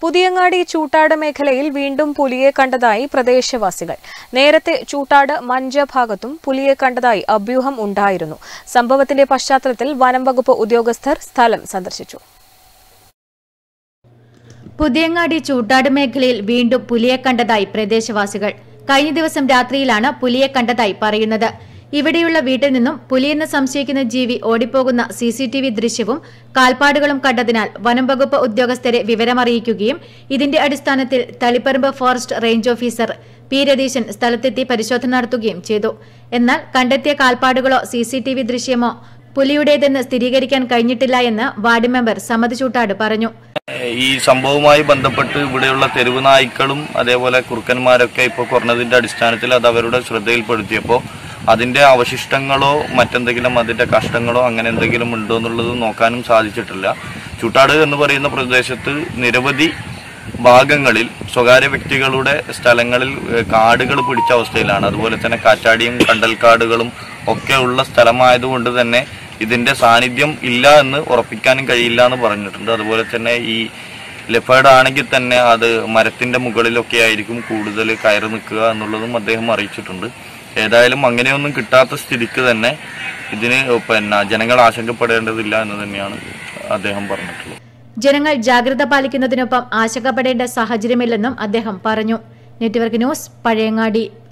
പുതിയങ്ങാടി ചൂട്ടാട് മേഖലയിൽ വീണ്ടും പുലിയെ കണ്ടതായി പ്രദേശവാസികൾ നേരത്തെ ചൂട്ടാട് മഞ്ച ഭാഗത്തും പുലിയെ കണ്ടതായി അഭ്യൂഹം ഉണ്ടായിരുന്നു സംഭവത്തിന്റെ പശ്ചാത്തലത്തിൽ വനം വകുപ്പ് ഉദ്യോഗസ്ഥർ സ്ഥലം സന്ദർശിച്ചു പുതിയങ്ങാടി ചൂട്ടാട് മേഖലയിൽ വീണ്ടും പുലിയെ കണ്ടതായി പ്രദേശവാസികൾ കഴിഞ്ഞ ദിവസം രാത്രിയിലാണ് പുലിയെ കണ്ടതായി പറയുന്നത് ഇവിടെയുള്ള വീട്ടിൽ നിന്നും പുലിയെന്ന് സംശയിക്കുന്ന ജീവി ഓടിപ്പോകുന്ന സി സി ടി വി ദൃശ്യവും കാൽപ്പാടുകളും കണ്ടതിനാൽ വനം വകുപ്പ് ഉദ്യോഗസ്ഥരെ വിവരമറിയിക്കുകയും ഇതിന്റെ അടിസ്ഥാനത്തിൽ Taliparamba forest range officer P Ratheesan സ്ഥലത്തെത്തി പരിശോധന നടത്തുകയും ചെയ്തു എന്നാൽ കണ്ടെത്തിയ കാൽപ്പാടുകളോ സി സി ടി വി ദൃശ്യമോ പുലിയുടേതെന്ന് സ്ഥിരീകരിക്കാൻ കഴിഞ്ഞിട്ടില്ല എന്ന് വാർഡ് മെമ്പർ സമത് ചൂട്ടാട് പറഞ്ഞു ഈ സംഭവവുമായി ബന്ധപ്പെട്ട് ഇവിടെയുള്ള തെരുവ് നായ്ക്കളും അതേപോലെ കുറുക്കന്മാരൊക്കെ ഇപ്പോൾ കുറഞ്ഞതിന്റെ അടിസ്ഥാനത്തിൽ അത് അവരുടെ ശ്രദ്ധയിൽപ്പെടുത്തിയപ്പോൾ അതിന്റെ അവശിഷ്ടങ്ങളോ മറ്റെന്തെങ്കിലും അതിന്റെ കഷ്ടങ്ങളോ അങ്ങനെ എന്തെങ്കിലും ഉണ്ടോ എന്നുള്ളത് നോക്കാനും സാധിച്ചിട്ടില്ല ചൂട്ടാട് എന്ന് പറയുന്ന പ്രദേശത്ത് നിരവധി ഭാഗങ്ങളിൽ സ്വകാര്യ വ്യക്തികളുടെ സ്ഥലങ്ങളിൽ ഏഹ്, കാടുകൾ പിടിച്ച അവസ്ഥയിലാണ് അതുപോലെ തന്നെ കാറ്റാടിയും കണ്ടൽക്കാടുകളും ഒക്കെ ഉള്ള സ്ഥലമായതുകൊണ്ട് തന്നെ ഇതിന്റെ സാന്നിധ്യം ഇല്ല എന്ന് ഉറപ്പിക്കാനും കഴിയില്ല എന്ന് പറഞ്ഞിട്ടുണ്ട് അതുപോലെ തന്നെ ഈ ലെഫേർഡ് ആണെങ്കിൽ തന്നെ അത് മരത്തിന്റെ മുകളിലൊക്കെ ആയിരിക്കും കൂടുതൽ കയറി നിൽക്കുക എന്നുള്ളതും അദ്ദേഹം അറിയിച്ചിട്ടുണ്ട് ഏതായാലും അങ്ങനെയൊന്നും കിട്ടാത്ത സ്ഥിതിക്ക് തന്നെ ഇതിന് പിന്നെ ജനങ്ങൾ ആശങ്കപ്പെടേണ്ടതില്ല എന്ന് തന്നെയാണ് അദ്ദേഹം പറഞ്ഞിട്ടുള്ളത് ജനങ്ങൾ ജാഗ്രത പാലിക്കുന്നതിനൊപ്പം ആശങ്കപ്പെടേണ്ട സാഹചര്യമില്ലെന്നും അദ്ദേഹം പറഞ്ഞു നെറ്റ്വർക്ക് ന്യൂസ് പഴയങ്ങാടി